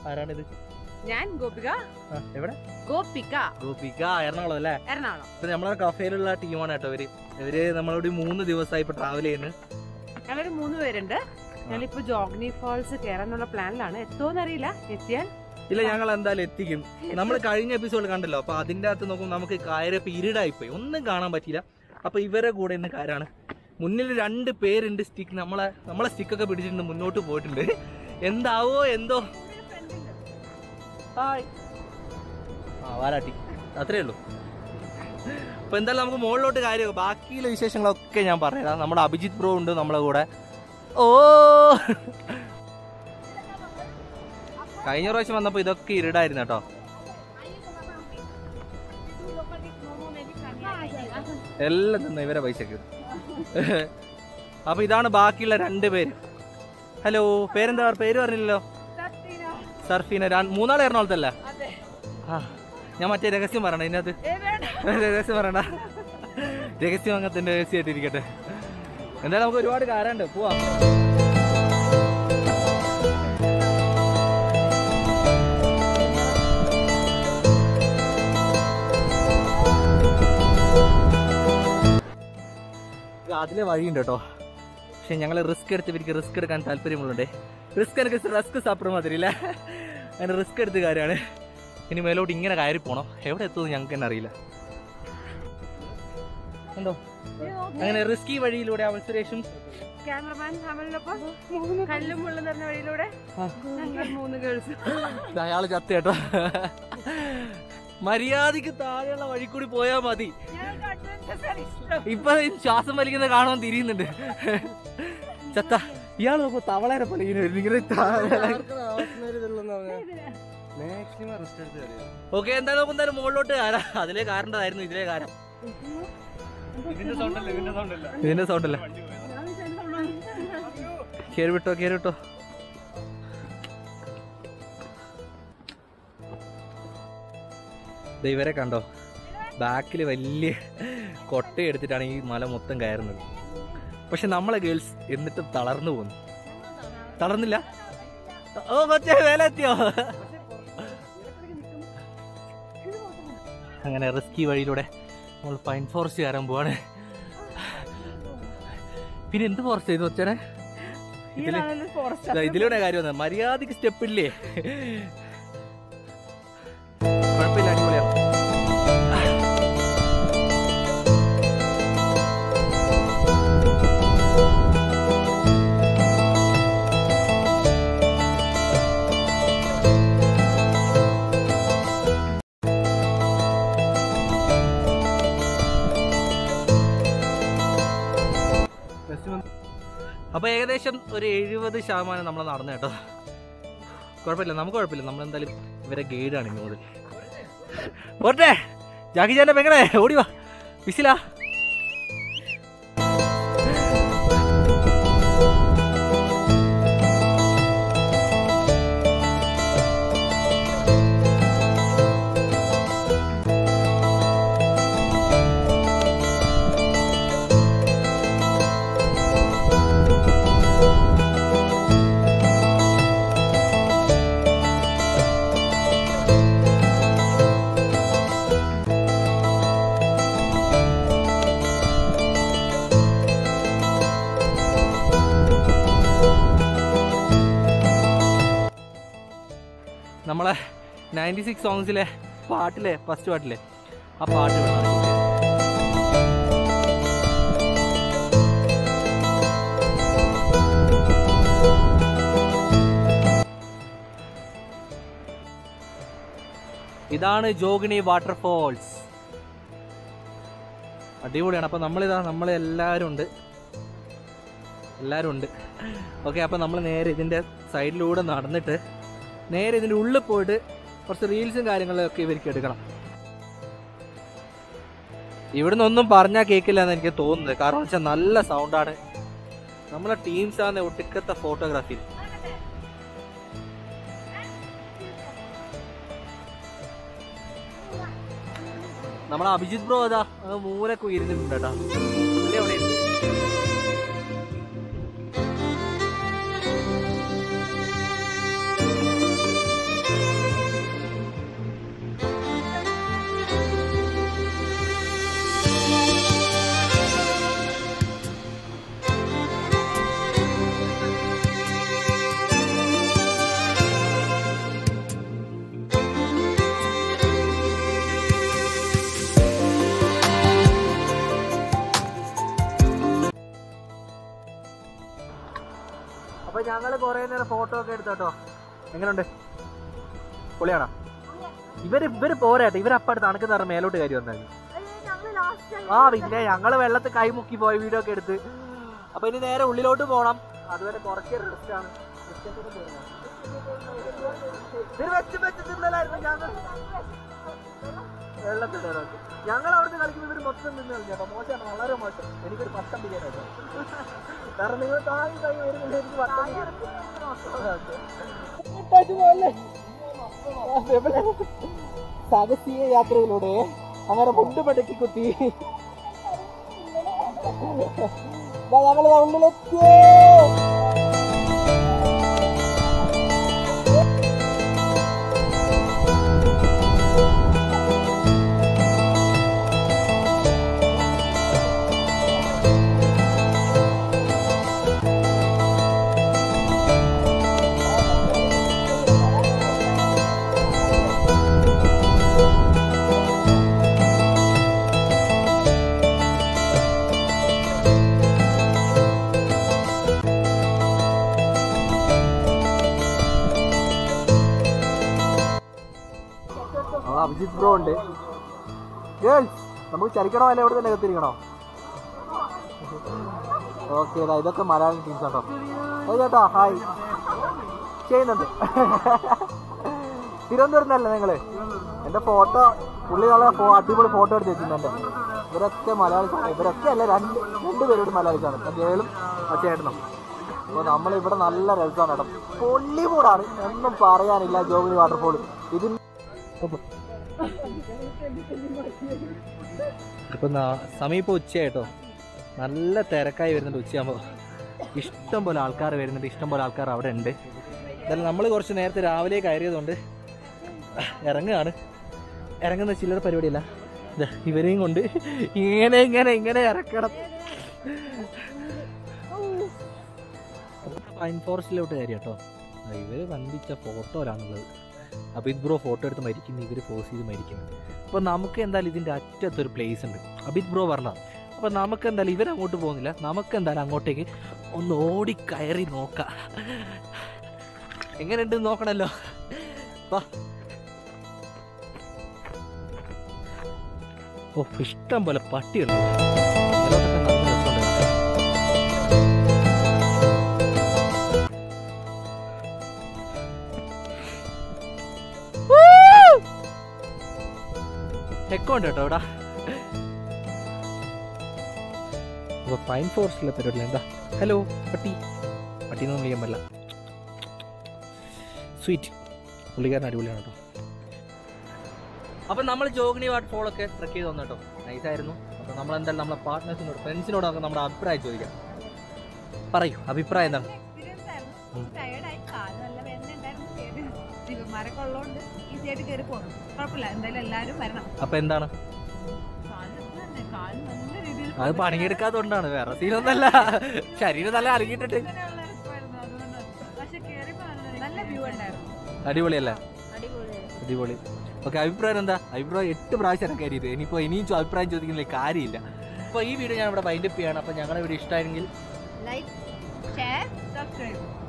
ആരാണിത് ഞാൻ ഗോപിക ആ, എവിടെ ഗോപിക ഗോപിക എറണാകുളം അല്ലേ എറണാകുളം ഇപ്പൊ നമ്മളെ കഫേയിലുള്ള ടീമാണ് കേട്ടോ ഇവര് ഇവര് നമ്മളോട് മൂന്ന് ദിവസമായി ഇപ്പൊ ട്രാവൽ ചെയ്യുന്നു ഞങ്ങളൊരു മൂന്ന് പേരുണ്ട് ഞങ്ങളിപ്പോ ജോഗ്നി ഫാൾസ് കയറാനുള്ള പ്ലാനിലാണ് എത്തുമോന്നറിയില്ല എത്തിയാൽ ഇല്ല ഞങ്ങൾ എന്തായാലും എത്തിക്കും നമ്മൾ കഴിഞ്ഞ എപ്പിസോഡ് കണ്ടല്ലോ അപ്പൊ അതിന്റെ അകത്ത് നോക്കുമ്പോൾ നമുക്ക് കയറിയപ്പോ ഇരുടായി പോയി ഒന്നും കാണാൻ പറ്റിയില്ല അപ്പൊ ഇവരെ കൂടെ ഇന്ന് കയറാണ് മുന്നിൽ രണ്ട് പേരുണ്ട് സ്റ്റിക്ക് നമ്മളെ നമ്മളെ സ്റ്റിക്കൊക്കെ പിടിച്ചിട്ടുണ്ട് മുന്നോട്ട് പോയിട്ടുണ്ട് എന്താവോ എന്തോ ഹായ് ആ വാരാട്ടി അത്രേ ഉള്ളൂ അപ്പൊ എന്തായാലും നമുക്ക് മുകളിലോട്ട് കാര്യം ബാക്കിയുള്ള വിശേഷങ്ങളൊക്കെ ഞാൻ പറഞ്ഞുതരാം നമ്മുടെ അഭിജിത് ബ്രോ ഉണ്ട് നമ്മളെ കൂടെ ഓ കഴിഞ്ഞ പ്രാവശ്യം വന്നപ്പോ ഇതൊക്കെ ഇരുടായിരുന്നു കേട്ടോ എല്ലാം തിന്ന ഇവരെ പൈസക്ക് അപ്പൊ ഇതാണ് ബാക്കിയുള്ള രണ്ട് പേര് ഹലോ പേരെന്താ പേര് പറഞ്ഞില്ലല്ലോ സർഫീന രാ- മൂന്നാളെ എറണാകുളത്തല്ല ആ ഞാൻ മറ്റേ രഹസ്യം പറയണ ഇതിനകത്ത് രഹസ്യം പറയണ്ട രഹസ്യം അങ്ങനത്തെ രഹസ്യമായിട്ടിരിക്കട്ടെ എന്തായാലും നമുക്ക് ഒരുപാട് കാരുണ്ട് പോവാ അതിലെ വഴിയുണ്ട് കേട്ടോ പക്ഷെ ഞങ്ങൾ റിസ്ക് എടുത്ത് ഇവർക്ക് റിസ്ക് എടുക്കാൻ താല്പര്യമുള്ളണ്ടേ റിസ്ക് എനിക്ക് റിസ്ക് സാപ്പിടും മാതിരില്ല അങ്ങനെ റിസ്ക് എടുത്ത കാര്യമാണ് ഇനി മേലോട്ട് ഇങ്ങനെ കയറി പോണം എവിടെ എത്തുമെന്ന് ഞങ്ങൾക്ക് തന്നെ അറിയില്ല എന്തോ അങ്ങനെ റിസ്കി വഴിയിലൂടെ അവൾ സുരേഷും ക്യാമറമാൻ അമലിനൊപ്പം കല്ലും മുള്ളും നിറഞ്ഞ വഴിയിലൂടെ ആ. ഞങ്ങൾ മൂന്ന് ഗേൾസ് ഇത് അയാള് ചത്ത കേട്ടോ മര്യാദക്ക് താഴെയുള്ള വഴി കൂടി പോയാ മതി ഇപ്പൊ ശ്വാസം വലിക്കുന്ന കാണാൻ തിരിയുന്നുണ്ട് ചത്ത ഇയാൾ നോക്കൂ തവളേനെ പോലെ ഇങ്ങനെ വരുന്നു. ഇങ്ങനെ താഴെ ഓക്കെ എന്തായാലും നമുക്ക് എന്തായാലും മുകളിലോട്ട് കയറാം അതിലേ കാരണ്ടതായിരുന്നു ഇതിലേ കാരം ഇതിന്റെ സൗണ്ട് അല്ല കേറി വിട്ടോ കേറി വിട്ടോ ദേ ഇവരെ കണ്ടോ ബാക്കിൽ വലിയ കൊട്ട എടുത്തിട്ടാണ് ഈ മല മൊത്തം കയറുന്നത് പക്ഷെ നമ്മളെ ഗേൾസ് എന്നിട്ടും തളർന്നു പോന്നു തളർന്നില്ല ഓ കൊച്ചേ വേല എത്തിയോ അങ്ങനെ റിസ്കി വഴിയിലൂടെ നമ്മൾ പൈൻ ഫോറസ്റ്റ് കയറാൻ പോവാണ് പിന്നെ എന്ത് ഫോറസ്റ്റ് ചെയ്തു കൊച്ചനെ ഇതില് ദാ ഇതിലൂടെ കാര്യം വന്നത് മര്യാദക്ക് സ്റ്റെപ്പ് ഇല്ലേ കുഴപ്പമില്ല അടിപൊളിയാണ് അപ്പൊ ഏകദേശം ഒരു എഴുപത് ശതമാനം നമ്മൾ നടന്നു കേട്ടോ കുഴപ്പമില്ല നമുക്ക് കുഴപ്പമില്ല നമ്മൾ എന്തായാലും ഇവരെ ഗൈഡാണ് ഇനി മുതൽ പോട്ടെ ജാക്കി ചേട്ടൻ പെങ്ങളെ ഓടി വാ വിസിലാ നമ്മളെ നയൻറ്റി സിക്സ് സോങ്സിലെ പാട്ടിലെ ഫസ്റ്റ് പാട്ടിലെ ആ പാട്ട് വേണം shoot ചെയ്യാൻ. ഇതാണ് ജോഗിനി വാട്ടർഫോൾസ് അടിപൊളിയാണ് അപ്പൊ നമ്മളിതാ നമ്മളെല്ലാവരും ഉണ്ട് എല്ലാവരും ഉണ്ട് ഓക്കെ അപ്പൊ നമ്മൾ നേരെ ഇതിന്റെ സൈഡിലൂടെ നടന്നിട്ട് നേരെ ഇതിന്റെ ഉള്ളിൽ പോയിട്ട് കുറച്ച് റീൽസും കാര്യങ്ങളൊക്കെ ഇവർക്ക് എടുക്കണം ഇവിടുന്ന് ഒന്നും പറഞ്ഞാൽ കേൾക്കില്ല എന്ന് എനിക്ക് തോന്നുന്നത് കാരണം വെച്ചാൽ നല്ല സൗണ്ടാണ് നമ്മളെ ടീംസ് ആണ് ഒട്ടുക്കത്തെ ഫോട്ടോഗ്രാഫി നമ്മളെ അഭിജിത് ബ്രോ അതാ അത് മൂലൊക്കെ ഉയരുന്നുണ്ട് കേട്ടോ പുള്ളി അവിടെ ഉണ്ട്. ഞങ്ങള് കൊറേ നേരം ഫോട്ടോ ഒക്കെ എടുത്തോട്ടോ എങ്ങനെയുണ്ട് പൊളിയാണോ ഇവര് ഇവര് പോരാട്ടെ ഇവര് അപ്പടുത്ത് തണുക്കുന്ന പറഞ്ഞ മേലോട്ട് കയറി വന്നായിരുന്നു ആ പിന്നെ ഞങ്ങള് വെള്ളത്തിൽ കൈമുക്കി പോയി വീഡിയോ ഒക്കെ എടുത്ത് അപ്പൊ ഇനി നേരെ ഉള്ളിലോട്ട് പോണം അതുവരെ കുറച്ച് റെസ്റ്റ് ആണ് ഇവര് വെച്ച് വെച്ച് തിന്നലായിരുന്നു ഞങ്ങൾ വെള്ളത്തിൽ ഞങ്ങൾ അവിടുന്ന് കളിക്കുമ്പോൾ ഇവര് മൊത്തം നിന്ന് കളിച്ചു കേട്ടോ മോശമാണ് വളരെ മോശം എനിക്കൊരു പട്ടം പിടിക്കാനായിട്ട് കാരണം നിങ്ങൾ താങ്ങി താങ്ങി വരുന്നുണ്ട് എനിക്ക് പട്ടം സാഹസിക യാത്രയിലൂടെ അങ്ങനെ മുണ്ട് പടക്കി കുത്തി ഞങ്ങൾ ഉള്ളിലെത്തിയേ ആ അഭിജിത് ബ്രോ ഉണ്ട് ഗേൾസ് നമുക്ക് ചരിക്കണോ അല്ല ഇവിടെ തന്നെ എത്തിരിക്കണോ ഓക്കെ ഇതൊക്കെ മലയാളം ടീംസ് കേട്ടോ അത് ചേട്ടാ ഹായ് ചെയ്യുന്നുണ്ട് തിരുവനന്തപുരത്ത് അല്ലേ നിങ്ങള് എന്റെ ഫോട്ടോ പുള്ളി നല്ല ഫോ- അടിപൊളി ഫോട്ടോ എടുത്ത് വെച്ചിട്ടുണ്ട് ഇവരൊക്കെ മലയാളിച്ചാണ് ഇവരൊക്കെ അല്ല രണ്ട് രണ്ടുപേരോട് മലയാളിച്ചാണ് ഗേളും ആ ചേട്ടനും അപ്പോൾ നമ്മൾ ഇവിടെ നല്ല രസമാണ് കേട്ടോ പൊള്ളി മൂടാണ് ഒന്നും പറയാനില്ല ജോഗിനി വാട്ടർഫോൾ ഇതിന് ഇപ്പൊ സമയം ഇപ്പോൾ ഉച്ചയായിട്ടോ നല്ല തിരക്കായി വരുന്നുണ്ട് ഉച്ചയാകുമ്പോൾ ഇഷ്ടം പോലെ ആൾക്കാർ വരുന്നുണ്ട് ഇഷ്ടം പോലെ ആൾക്കാർ അവിടെ ഉണ്ട് എന്തായാലും നമ്മൾ കുറച്ച് നേരത്തെ രാവിലെ കയറിയതുകൊണ്ട് ഇറങ്ങുകയാണ് ഇറങ്ങുന്ന ചില്ലറ പരിപാടിയല്ല ദാ ഇവരെയും കൊണ്ട് ഇങ്ങനെ ഇങ്ങനെ ഇങ്ങനെ ഇറക്കണം പൈൻ ഫോറസ്റ്റിലോട്ട് കയറി കേട്ടോ ആ, ഇവര് വൻപിച്ച ഫോട്ടോയിലാണുള്ളത് അഭിത് ബ്രോ ഫോട്ടോ എടുത്ത് മരിക്കുന്നു ഇവര് പോസ് ചെയ്ത് മരിക്കുന്നു അപ്പോൾ നമുക്ക് എന്തായാലും ഇതിൻ്റെ അറ്റത്തൊരു പ്ലേസ് ഉണ്ട് അഭിത് ബ്രോ പറഞ്ഞ അപ്പോൾ നമുക്ക് എന്തായാലും ഇവരങ്ങോട്ട് പോകുന്നില്ല നമുക്ക് എന്തായാലും അങ്ങോട്ടേക്ക് ഒന്ന് ഓടി കയറി നോക്കാം എങ്ങനെയുണ്ട് നോക്കണല്ലോ വാ ഓ ഇഷ്ടം പോലെ പട്ടിയുണ്ട് ഇതിലോട്ടൊക്കെ നല്ല രസമുണ്ട് കാണാൻ. എക്കോ ഉണ്ട് കേട്ടോ ഇവിടെ അപ്പൊ പൈൻ ഫോറസ്റ്റിലെ പരിപാടി എന്താ ഹലോ പട്ടി പട്ടി എന്നൊന്നും വിളിക്കാൻ പറ്റില്ല സ്വീറ്റ് പുള്ളിക്കാരൻ അടിപൊളിയാണ് കേട്ടോ അപ്പൊ നമ്മൾ ജോഗിനി വാട്ട് ഫോൾ ഒക്കെ ട്രക്ക് ചെയ്ത് വന്നു കേട്ടോ നൈസ് ആയിരുന്നു അപ്പൊ നമ്മൾ എന്തായാലും നമ്മളെ പാർട്ട്നേഴ്സിനോട് ഫ്രണ്ട്സിനോടൊക്കെ നമ്മുടെ അഭിപ്രായം ചോദിക്കാം പറയൂ അഭിപ്രായം എന്താണ് എക്സ്പീരിയൻസ് ആയിരുന്നു ടയർഡായി കാല് നല്ല വേദന ഉണ്ടായിരുന്നു കേറി ദിവന്മാരൊക്കെ ഉള്ളതുകൊണ്ട് ഈസി ആയിട്ട് കയറി പോകണം കുഴപ്പമില്ല എന്തായാലും എല്ലാവരും വരണം അപ്പൊ എന്താണ് കാല് ഇത് തന്നെ, കാല് നല്ല രീതിയിൽ അത് പണിയെടുക്കാത്തതുകൊണ്ടാണ് വേറെ സീനൊന്നല്ല ശരീരം നല്ല അലങ്ങിയിട്ടിട്ട് ഇങ്ങനെയുള്ള ഇരിപ്പായിരുന്നു, അതുകൊണ്ടാണ്. പക്ഷെ കേറിയപ്പോ നല്ല- നല്ല വ്യൂ ഉണ്ടായിരുന്നു അടിപൊളിയല്ലേ അടിപൊളിയായിരുന്നു അടിപൊളി ഓക്കെ അഭിപ്രായം എന്താ അഭിപ്രായം എട്ട് പ്രാവശ്യം കയറിയത് ഇനിയിപ്പോൾ ഇനിയും ചോ- അഭിപ്രായം ചോദിക്കുന്നില്ല കാര്യമില്ല അപ്പോൾ ഈ വീഡിയോ ഞാൻ ഇവിടെ വൈൻഡപ്പ് ചെയ്യാണ് അപ്പോൾ ഞങ്ങളുടെ വീഡിയോ ഇഷ്ടമായെങ്കിൽ ലൈക്ക് ഷെയർ സബ്സ്ക്രൈബ്